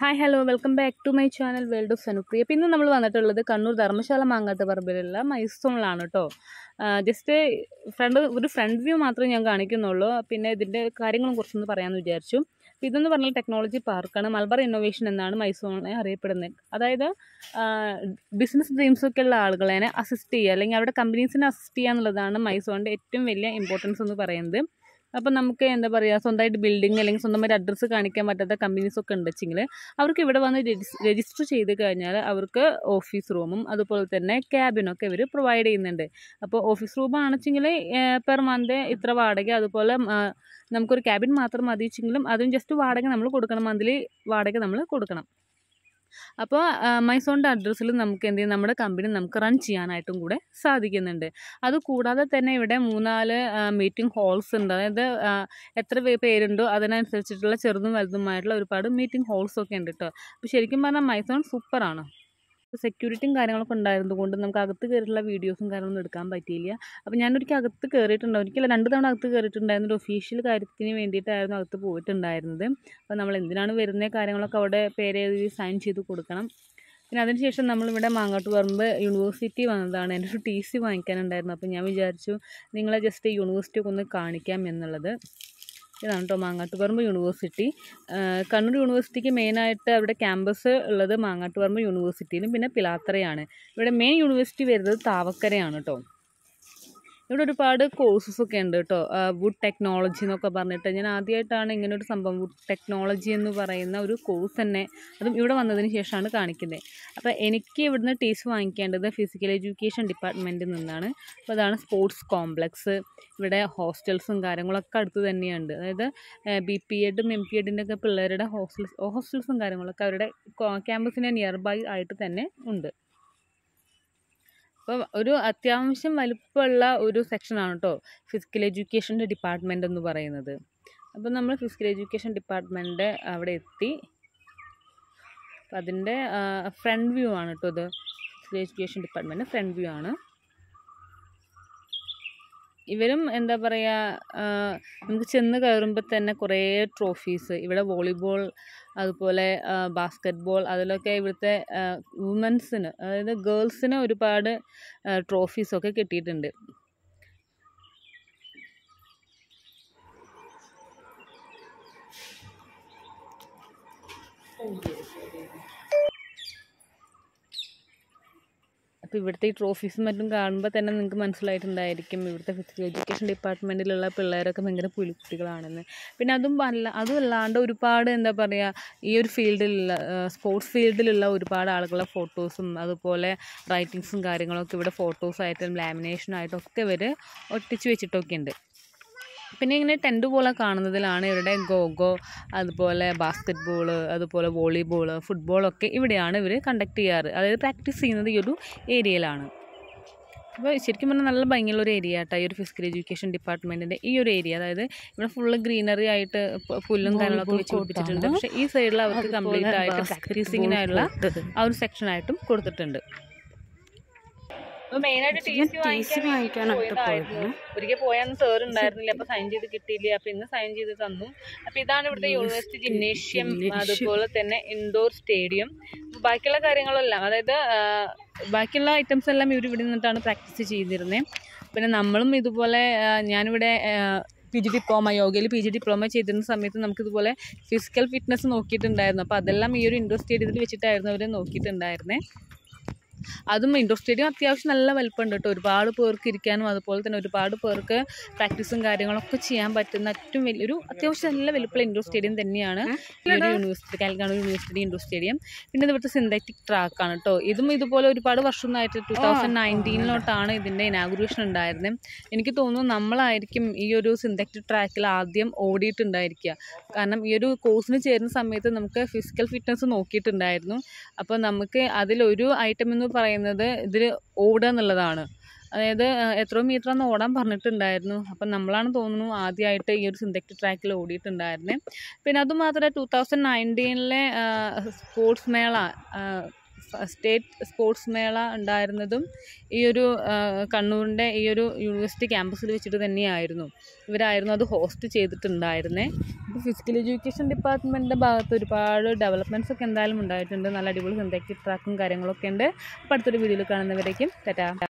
hi hello welcome back to my channel world of Sanupriya അപ്പോൾ ഇന്ന് നമ്മൾ വന്നിട്ടുള്ളത് കണ്ണൂർ ധർമ്മശാല മാങ്ങാട്ട് പറമ്പിലുള്ള മൈസൂണിലാണ് കേട്ടോ ജസ്റ്റ് ഫ്രണ്ട് ഒരു ഫ്രണ്ട് വ്യൂ മാത്രമേ ഞാൻ കാണിക്കുന്നുള്ളൂ പിന്നെ ഇതിൻ്റെ കാര്യങ്ങളും കുറച്ചൊന്ന് പറയാമെന്ന് വിചാരിച്ചു അപ്പോൾ ഇതെന്ന് പറഞ്ഞാൽ ടെക്നോളജി പാർക്കാണ് മലബാർ ഇന്നോവേഷൻ എന്നാണ് മൈസൂണിനെ അറിയപ്പെടുന്നത് അതായത് ബിസിനസ് ഡ്രീംസൊക്കെ ഉള്ള ആളുകളെ അസിസ്റ്റ് ചെയ്യുക അല്ലെങ്കിൽ അവരുടെ കമ്പനീസിനെ അസിസ്റ്റ് ചെയ്യുക എന്നുള്ളതാണ് മൈസൂണിൻ്റെ ഏറ്റവും വലിയ ഇമ്പോർട്ടൻസ് എന്ന് പറയുന്നത് അപ്പം നമുക്ക് എന്താ പറയുക സ്വന്തമായിട്ട് ബിൽഡിംഗ് അല്ലെങ്കിൽ സ്വന്തമായിട്ട് അഡ്രസ്സ് കാണിക്കാൻ പറ്റാത്ത കമ്പനീസ് ഒക്കെ ഉണ്ടെച്ചെങ്കിൽ അവർക്ക് ഇവിടെ വന്ന് രജിസ്റ്റർ ചെയ്ത് കഴിഞ്ഞാൽ അവർക്ക് ഓഫീസ് റൂമും അതുപോലെ തന്നെ ക്യാബിനൊക്കെ ഇവർ പ്രൊവൈഡ് ചെയ്യുന്നുണ്ട് അപ്പോൾ ഓഫീസ് റൂം ആണെച്ചെങ്കിൽ പെർ മന്ത് ഇത്ര വാടക അതുപോലെ ആ, നമുക്കൊരു ക്യാബിൻ മാത്രം മതി വെച്ചെങ്കിലും അതും ജസ്റ്റ് വാടക നമ്മൾ കൊടുക്കണം മന്ത്ലി വാടക നമ്മൾ കൊടുക്കണം അപ്പോൾ മൈസോണിൻ്റെ അഡ്രസ്സിൽ നമുക്ക് എന്ത് ചെയ്യും നമ്മുടെ കമ്പനി നമുക്ക് റൺ ചെയ്യാനായിട്ടും കൂടെ സാധിക്കുന്നുണ്ട് അത് കൂടാതെ തന്നെ ഇവിടെ മൂന്നാല് മീറ്റിംഗ് ഹോൾസ് ഉണ്ട് അതായത് ആ, എത്ര പേ- പേരുണ്ടോ അതിനനുസരിച്ചിട്ടുള്ള ചെറുതും വലുതുമായിട്ടുള്ള ഒരുപാട് മീറ്റിംഗ് ഹോൾസ് ഒക്കെ ഉണ്ട് കേട്ടോ അപ്പോൾ ശരിക്കും പറഞ്ഞാൽ മൈസോൺ സൂപ്പറാണ് സെക്യൂരിറ്റിയും കാര്യങ്ങളൊക്കെ ഉണ്ടായിരുന്നത് കൊണ്ട് നമുക്ക് അകത്ത് കയറിയിട്ടുള്ള വീഡിയോസും കാര്യങ്ങളൊന്നും എടുക്കാൻ പറ്റിയില്ല അപ്പോൾ ഞാനൊരിക്കൽ അകത്ത് കയറിയിട്ടുണ്ട് ഒരിക്കലും രണ്ട് തവണ അകത്ത് കയറിയിട്ടുണ്ടായിരുന്നു ഒരു ഒഫീഷ്യൽ കാര്യത്തിന് വേണ്ടിയിട്ടായിരുന്നു അകത്ത് പോയിട്ടുണ്ടായിരുന്നത് അപ്പോൾ നമ്മൾ എന്തിനാണ് വരുന്ന കാര്യങ്ങളൊക്കെ അവിടെ പേര് എഴുതി സൈൻ ചെയ്ത് കൊടുക്കണം പിന്നെ അതിനുശേഷം നമ്മളിവിടെ മാങ്ങാട്ട് പറമ്പ് യൂണിവേഴ്സിറ്റി വന്നതാണ് എൻ്റെ ഒരു ടി സി വാങ്ങിക്കാനുണ്ടായിരുന്നു അപ്പോൾ ഞാൻ വിചാരിച്ചു നിങ്ങളെ ജസ്റ്റ് യൂണിവേഴ്സിറ്റി ഒക്കെ ഒന്ന് കാണിക്കാം എന്നുള്ളത് ഇതാണ് കേട്ടോ മാങ്ങാട്ടുപറമ്പ് യൂണിവേഴ്സിറ്റി ആഹ് കണ്ണൂർ യൂണിവേഴ്സിറ്റിക്ക് മെയിനായിട്ട് അവിടെ ക്യാമ്പസ് ഉള്ളത് മാങ്ങാട്ടുപറമ്പ് യൂണിവേഴ്സിറ്റിയിലും പിന്നെ പിലാത്തറയാണ് ഇവിടെ മെയിൻ യൂണിവേഴ്സിറ്റി വരുന്നത് താവക്കരയാണ് കേട്ടോ ഇവിടെ ഒരുപാട് കോഴ്സസ് ഒക്കെ ഉണ്ട് കേട്ടോ വുഡ് ടെക്നോളജി എന്നൊക്കെ പറഞ്ഞിട്ട് ഞാൻ ആദ്യമായിട്ടാണ് ഇങ്ങനെ ഒരു സംഭവം വുഡ് ടെക്നോളജി എന്ന് പറയുന്ന ഒരു കോഴ്സ് തന്നെ അതും ഇവിടെ വന്നതിന് ശേഷമാണ് കാണിക്കുന്നത് അപ്പോൾ എനിക്ക് ഇവിടുന്ന് ടീച്ചർ വാങ്ങിക്കേണ്ടത് ഫിസിക്കൽ എഡ്യൂക്കേഷൻ ഡിപ്പാർട്ട്മെൻറ്റിൽ നിന്നാണ് അപ്പോൾ അതാണ് സ്പോർട്സ് കോംപ്ലക്സ് ഇവിടെ ഹോസ്റ്റൽസും കാര്യങ്ങളൊക്കെ അടുത്ത് തന്നെയുണ്ട് അതായത് ബി പി എഡും എം പി എഡിൻ്റെ ഒക്കെ പിള്ളേരുടെ ഹോസ്റ്റൽസ് ഹോസ്റ്റൽസും കാര്യങ്ങളൊക്കെ അവരുടെ ക്യാമ്പസിന് നിയർ ബൈ ആയിട്ട് തന്നെ ഉണ്ട് അപ്പോൾ ഒരു അത്യാവശ്യം വലുപ്പമുള്ള ഒരു സെക്ഷനാണ് കേട്ടോ ഫിസിക്കൽ എഡ്യൂക്കേഷൻ്റെ ഡിപ്പാർട്ട്മെൻ്റ് എന്ന് പറയുന്നത് അപ്പോൾ നമ്മൾ ഫിസിക്കൽ എഡ്യൂക്കേഷൻ ഡിപ്പാർട്ട്മെൻറ്റ് അവിടെ എത്തി അപ്പം അതിൻ്റെ ഫ്രണ്ട് വ്യൂ ആണ് കേട്ടോ ഇത് physical education department front view ആണ് ഇവരും എന്താ പറയുക നമുക്ക് ചെന്ന് കയറുമ്പോൾ തന്നെ കുറേ ട്രോഫീസ് ഇവിടെ വോളിബോൾ അതുപോലെ ബാസ്ക്കറ്റ് ബോൾ അതിലൊക്കെ ഇവിടുത്തെ വുമൻസിന് അതായത് ഗേൾസിന് ഒരുപാട് ട്രോഫീസൊക്കെ കിട്ടിയിട്ടുണ്ട് അപ്പോൾ ഇവിടുത്തെ ഈ ട്രോഫീസും മറ്റും കാണുമ്പോൾ തന്നെ നിങ്ങൾക്ക് മനസ്സിലായിട്ടുണ്ടായിരിക്കും ഇവിടുത്തെ ഫിസിക്കൽ എഡ്യൂക്കേഷൻ ഡിപ്പാർട്ട്മെൻറ്റിലുള്ള പിള്ളേരൊക്കെ ഭയങ്കര പുലിക്കുട്ടികളാണെന്ന് പിന്നെ അതും അല്ല അതും അല്ലാണ്ട് ഒരുപാട് എന്താ പറയുക ഈ ഒരു ഫീൽഡിലുള്ള സ്പോർട്സ് ഫീൽഡിലുള്ള ഒരുപാട് ആളുകളുടെ ഫോട്ടോസും അതുപോലെ റൈറ്റിങ്സും കാര്യങ്ങളൊക്കെ ഇവിടെ ഫോട്ടോസായിട്ടും ലാമിനേഷനായിട്ടും ഒക്കെ ഇവർ ഒട്ടിച്ച് വെച്ചിട്ടൊക്കെ ഉണ്ട് പിന്നെ ഇങ്ങനെ ടെൻറ്റ് പോലെ കാണുന്നതിലാണ് ഇവിടെ ഗോഗോ അതുപോലെ ബാസ്ക്കറ്റ് ബോള് അതുപോലെ വോളിബോൾ ഫുട്ബോളൊക്കെ ഇവിടെയാണ് ഇവർ കണ്ടക്ട് ചെയ്യാറ് അതായത് പ്രാക്ടീസ് ചെയ്യുന്നത് ഈ ഒരു ഏരിയയിലാണ് അപ്പോൾ ശരിക്കും പറഞ്ഞാൽ നല്ല ഭംഗിയുള്ള ഒരു ഏരിയ ആട്ടോ ഈ ഒരു ഫിസിക്കൽ എഡ്യൂക്കേഷൻ ഡിപ്പാർട്ട്മെൻറ്റിൻ്റെ ഈ ഒരു ഏരിയ അതായത് ഇവിടെ ഫുള്ള് ഗ്രീനറി ആയിട്ട് പ- പുല്ലും കാര്യങ്ങളൊക്കെ വെച്ച് പിടിപ്പിച്ചിട്ടുണ്ട് പക്ഷേ ഈ സൈഡിൽ അവർക്ക് കംപ്ലീറ്റ് ആയിട്ട് പ്രാക്ടീസിങ്ങിനായുള്ള ആ ഒരു സെക്ഷനായിട്ടും കൊടുത്തിട്ടുണ്ട് മെയിനായിട്ട് ടി സി വാങ്ങിക്കാനായിട്ട് പോയതായിരുന്നു ഒരിക്കൽ പോയാന്ന് സാർ ഉണ്ടായിരുന്നില്ല അപ്പൊ സൈൻ ചെയ്ത് കിട്ടിയില്ല അപ്പൊ ഇന്ന് സൈൻ ചെയ്ത് തന്നു അപ്പൊ ഇതാണ് ഇവിടുത്തെ യൂണിവേഴ്സിറ്റി ജിംനേഷ്യം അതുപോലെ തന്നെ ഇൻഡോർ സ്റ്റേഡിയം ബാക്കിയുള്ള കാര്യങ്ങളെല്ലാം അതായത് ആ, ബാക്കിയുള്ള ഐറ്റംസ് എല്ലാം ഇവർ ഇവിടെ നിന്നിട്ടാണ് പ്രാക്ടീസ് ചെയ്തിരുന്നത് പിന്നെ നമ്മളും ഇതുപോലെ ആ, ഞാനിവിടെ പി ജി ഡിപ്ലോമ യോഗയിൽ പി ജി ഡിപ്ലോമ ചെയ്തിരുന്ന സമയത്ത് നമുക്കിതുപോലെ ഫിസിക്കൽ ഫിറ്റ്നസ് നോക്കിയിട്ടുണ്ടായിരുന്നു അപ്പോൾ അതെല്ലാം ഈ ഒരു ഇൻഡോർ സ്റ്റേഡിയത്തിൽ വെച്ചിട്ടായിരുന്നു അവർ നോക്കിയിട്ടുണ്ടായിരുന്നത് അതും ഇൻഡോർ സ്റ്റേഡിയം അത്യാവശ്യം നല്ല വലിപ്പമുണ്ട് കേട്ടോ ഒരുപാട് പേർക്ക് ഇരിക്കാനും അതുപോലെ തന്നെ ഒരുപാട് പേർക്ക് പ്രാക്ടീസും കാര്യങ്ങളൊക്കെ ചെയ്യാൻ പറ്റുന്ന ഏറ്റവും വലിയൊരു അത്യാവശ്യം നല്ല വലിപ്പമുള്ള ഇൻഡോർ സ്റ്റേഡിയം തന്നെയാണ് ഈ ഒരു യൂണിവേഴ്സിറ്റി കാലിക്കണ്ണൂർ യൂണിവേഴ്സിറ്റി ഇൻഡോർ സ്റ്റേഡിയം പിന്നെ ഇത് ഇവിടുത്തെ സിന്തറ്റിക് ട്രാക്കാണ് കേട്ടോ ഇതും ഇതുപോലെ ഒരുപാട് വർഷമൊന്നായിട്ട് ടൂ തൗസൻഡ് നയൻറ്റീനിലോട്ടാണ് ഇതിൻ്റെ ഇനാഗുറേഷൻ ഉണ്ടായിരുന്നത് എനിക്ക് തോന്നുന്നു നമ്മളായിരിക്കും ഈ ഒരു സിന്തറ്റിക് ട്രാക്കിൽ ആദ്യം ഓടിയിട്ടുണ്ടായിരിക്കുക കാരണം ഈ ഒരു കോഴ്സിന് ചേരുന്ന സമയത്ത് നമുക്ക് ഫിസിക്കൽ ഫിറ്റ്നസ് നോക്കിയിട്ടുണ്ടായിരുന്നു അപ്പോൾ നമുക്ക് അതിലൊരു ഐറ്റം എന്ന് പറയുന്നത് ഇതിൽ ഓടുക എന്നുള്ളതാണ് അതായത് ആ, എത്രയോ മീറ്ററാന്ന് ഓടാൻ പറഞ്ഞിട്ടുണ്ടായിരുന്നു അപ്പം നമ്മളാണ് തോന്നുന്നു ആദ്യമായിട്ട് ഈ ഒരു സിന്തറ്റിക് ട്രാക്കിൽ ഓടിയിട്ടുണ്ടായിരുന്നത് പിന്നെ അതുമാത്രമല്ല ടൂ തൗസൻഡ് നയൻറ്റീനിലെ സ്പോർട്സ് മേള സ്റ്റേറ്റ് സ്പോർട്സ് മേള ഉണ്ടായിരുന്നതും ഈ ഒരു ആ, കണ്ണൂരിൻ്റെ ഈ ഒരു യൂണിവേഴ്സിറ്റി ക്യാമ്പസിൽ വെച്ചിട്ട് തന്നെയായിരുന്നു ഇവരായിരുന്നു അത് ഹോസ്റ്റ് ചെയ്തിട്ടുണ്ടായിരുന്നേ ഇപ്പോൾ ഫിസിക്കൽ എഡ്യൂക്കേഷൻ ഡിപ്പാർട്ട്മെൻറ്റിൻ്റെ ഭാഗത്ത് ഒരുപാട് ഡെവലപ്മെൻറ്റ്സ് ഒക്കെ എന്തായാലും ഉണ്ടായിട്ടുണ്ട് നല്ല അടിപൊളി സിന്തറ്റിക് ട്രാക്കും കാര്യങ്ങളൊക്കെ ഉണ്ട് അപ്പോൾ അടുത്തൊരു വീഡിയോയിൽ കാണുന്നവരേക്കും ടാറ്റാ